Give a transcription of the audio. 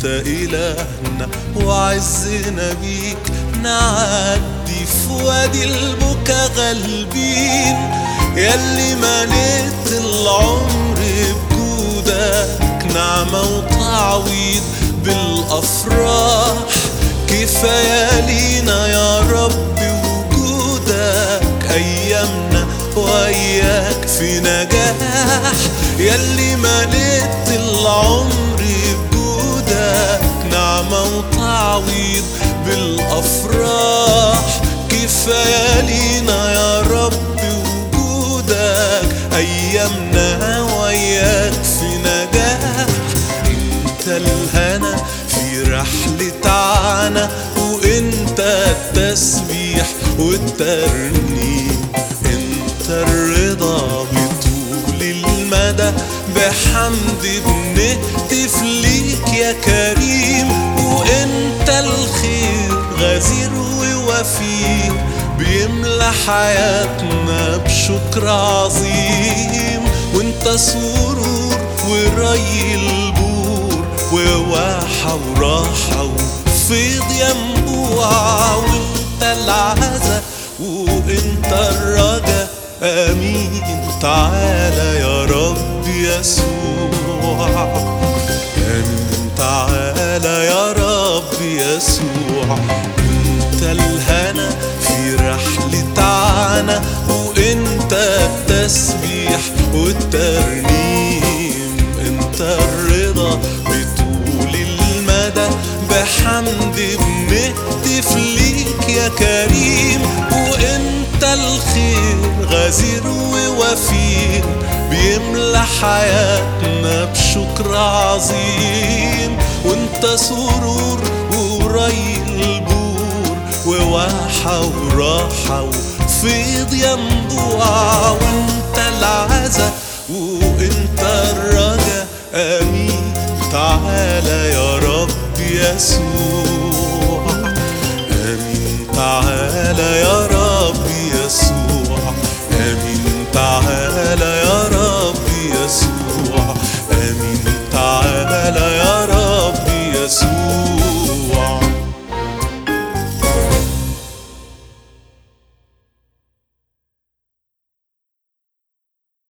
إلهنا وعزنا بيك نعدي في وادي البكا غالبين ياللي مليت العمر بجودك نعمة وتعويض بالأفراح كفاية لينا يا رب وجودك أيامنا وإياك في نجاح ياللي مليت العمر بجودك نعمة وتعويض بالأفراح كفاية لينا يا رب وجودك أيامنا وإياك في نجاح انت الهنا في رحلة عنا وانت التسبيح والترنيم انت الرضا بطول المدى بحمد بنهتف ليك يا كريم وانت الخير غزير ووفير بيملى حياتنا بشكر عظيم وانت سرور وري البور وواحة وراحة وفيض ينبوع وانت العزة وانت الرجا امين تعالى يا رب يسوع امين تعالى يا رب يسوع انت الهنا في رحلة عنا وانت التسبيح والترنيم انت الرضا بطول المدى بحمد بنهتف ليك يا كريم وانت الخير غزير ووفير بيملى حياتنا بشكر عظيم وانت سرور وري البور وواحة وراحة وفيض ينبوع وانت العزة وانت الرجا امين تعالى يا رب يسوع امين تعالى يا رب